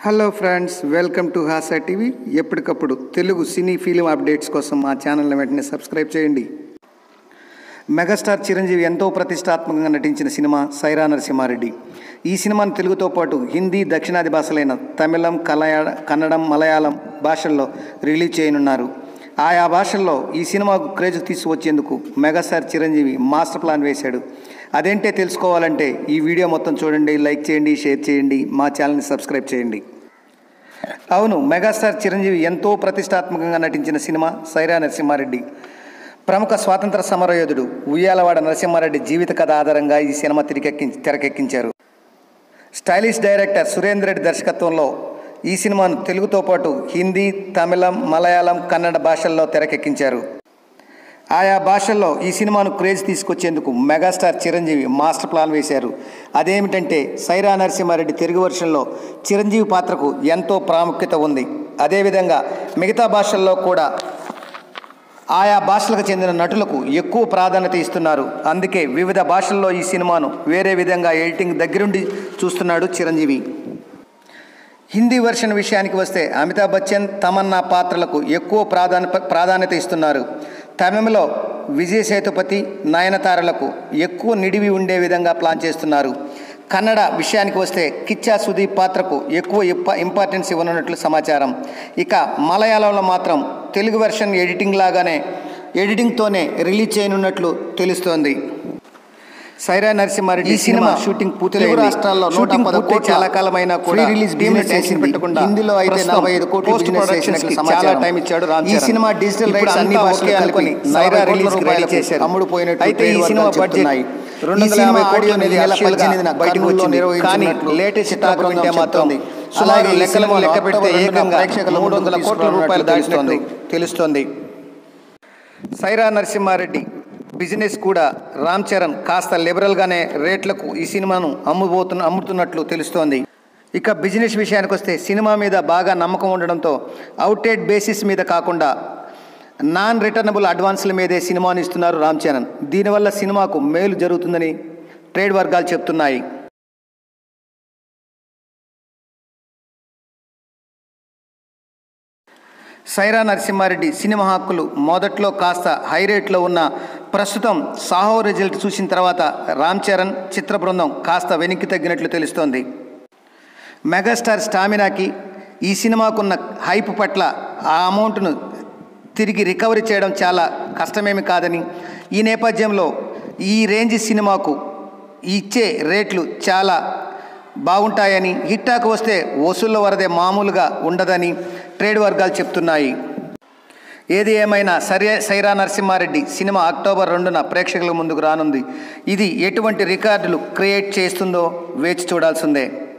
hello friends welcome to Hasa TV ఎప్పటికప్పుడు తెలుగు సినీ film updates కోసం మా ఛానల్ని వెంటనే సబ్స్క్రైబ్ చేయండి మెగాస్టార్ చిరంజీవి ఎంతో ప్రతిష్టాత్మకంగా నటించిన సినిమా సైరా నరసింహారెడ్డి ఈ సినిమాను తెలుగుతో పాటు హిందీ దక్షిణాది భాషలైన తమిళం కలయాడ కన్నడం మలయాళం భాషల్లో రిలీజ్ చేయనున్నారు ఆయా భాషల్లో ఈ సినిమాకు క్రేజ్ తీసుకువచ్చేందుకు మెగాస్టార్ చిరంజీవి మాస్టర్ ప్లాన్ వేశాడు అదేంటే తెలుసుకోవాలంటే ఈ వీడియో మొత్తం చూడండి లైక్ చేయండి షేర్ చేయండి మా ఛానల్ని సబ్స్క్రైబ్ చేయండి అవును మెగాస్టార్ చిరంజీవి ఎంతో ప్రతిష్టాత్మకంగా నటించిన సినిమా సైరా నరసింహారెడ్డి ప్రముఖ స్వాతంత్ర సమరయోధుడు ఉయ్యాలవాడ నరసింహారెడ్డి జీవిత కథ ఆధారంగా ఈ సినిమా తిరిగెక్కి తెరకెక్కించారు స్టైలిష్ డైరెక్టర్ సురేందర్ రెడ్డి దర్శకత్వంలో ఈ సినిమాను తెలుగుతో పాటు హిందీ తమిళం మలయాళం కన్నడ భాషల్లో తెరకెక్కించారు ఆయా భాషల్లో ఈ సినిమాను క్రేజ్ తీసుకొచ్చేందుకు మెగాస్టార్ చిరంజీవి మాస్టర్ ప్లాన్ వేశారు అదేమిటంటే సైరా నరసింహారెడ్డి తెలుగు వర్షన్లో చిరంజీవి పాత్రకు ఎంతో ప్రాముఖ్యత ఉంది అదేవిధంగా మిగతా భాషల్లో కూడా ఆయా భాషలకు చెందిన నటులకు ఎక్కువ ప్రాధాన్యత ఇస్తున్నారు అందుకే వివిధ భాషల్లో ఈ సినిమాను వేరే విధంగా ఎడిటింగ్ దగ్గరుండి చూస్తున్నాడు చిరంజీవి హిందీ వెర్షన్ విషయానికి వస్తే అమితాబ్ బచ్చన్ తమన్నా పాత్రలకు ఎక్కువ ప్రాధాన్య ప్రాధాన్యత ఇస్తున్నారు తమిళంలో విజయ్ సేతుపతి నయనతారలకు ఎక్కువ నిడివి ఉండే విధంగా ప్లాన్ చేస్తున్నారు కన్నడ విషయానికి వస్తే కిచ్చా సుదీప్ పాత్రకు ఎక్కువ ఇంప ఇంపార్టెన్స్ ఇవ్వనున్నట్లు సమాచారం ఇక మలయాళంలో మాత్రం తెలుగు వెర్షన్ ఎడిటింగ్ లాగానే ఎడిటింగ్తోనే రిలీజ్ చేయనున్నట్లు తెలుస్తోంది సైరా నరసింహారెడ్డి ఈ సినిమా షూటింగ్ పూర్తి తెలుగు రాష్ట్రాల్లో నూట పదకొండు చాలా కాలమైనా కూడా రిలీజ్ బిజినెస్ చేసి పెట్టకుండా హిందీలో అయితే నలభై ఐదు కోట్లు బిజినెస్ చేసినట్లు చాలా టైం ఇచ్చాడు రామ్ ఈ సినిమా డిజిటల్ రైట్స్ అన్ని భాషలు అనుకుని సైరా రిలీజ్ రెడీ చేశారు అమ్ముడు పోయినట్టు అయితే ఈ సినిమా బడ్జెట్ రెండు వందల యాభై కోట్లు అనేది నెల పద్దెనిమిదిన బయటకు వచ్చింది కానీ లేటెస్ట్ టాక్ వింటే మాత్రం అలాగే లెక్కలను లెక్క పెడితే ఏకంగా ప్రేక్షకులు మూడు వందల కోట్ల రూపాయలు దాటిస్తోంది తెలుస్తోంది సైరా నరసింహారెడ్డి బిజినెస్ కూడా రామ్ చరణ్ కాస్త లిబరల్గానే రేట్లకు ఈ సినిమాను అమ్ముబోతున్న అమ్ముతున్నట్లు తెలుస్తోంది ఇక బిజినెస్ విషయానికి వస్తే సినిమా మీద బాగా నమ్మకం ఉండడంతో అవుటేడ్ బేసిస్ మీద కాకుండా నాన్ రిటర్నబుల్ అడ్వాన్స్ల మీదే సినిమాను ఇస్తున్నారు రామ్ చరణ్ దీనివల్ల సినిమాకు మేలు జరుగుతుందని ట్రేడ్ వర్గాలు చెప్తున్నాయి సైరా నరసింహారెడ్డి సినిమా హక్కులు మొదట్లో కాస్త హై రేట్లో ఉన్న ప్రస్తుతం సాహో రిజల్ట్ చూసిన తర్వాత రామ్ చరణ్ చిత్ర బృందం కాస్త వెనక్కి తగ్గినట్లు తెలుస్తోంది మెగాస్టార్ స్టామినాకి ఈ సినిమాకున్న హైప్ పట్ల ఆ అమౌంట్ను తిరిగి రికవరీ చేయడం చాలా కష్టమేమి కాదని ఈ నేపథ్యంలో ఈ రేంజ్ సినిమాకు ఇచ్చే రేట్లు చాలా బాగుంటాయని హిట్టాకు వస్తే వసూళ్ళ వరదే మామూలుగా ఉండదని ట్రేడ్ వర్గాలు చెప్తున్నాయి ఏది ఏమైనా సరే సైరా నరసింహారెడ్డి సినిమా అక్టోబర్ రెండున ప్రేక్షకుల ముందుకు రానుంది ఇది ఎటువంటి రికార్డులు క్రియేట్ చేస్తుందో వేచి చూడాల్సిందే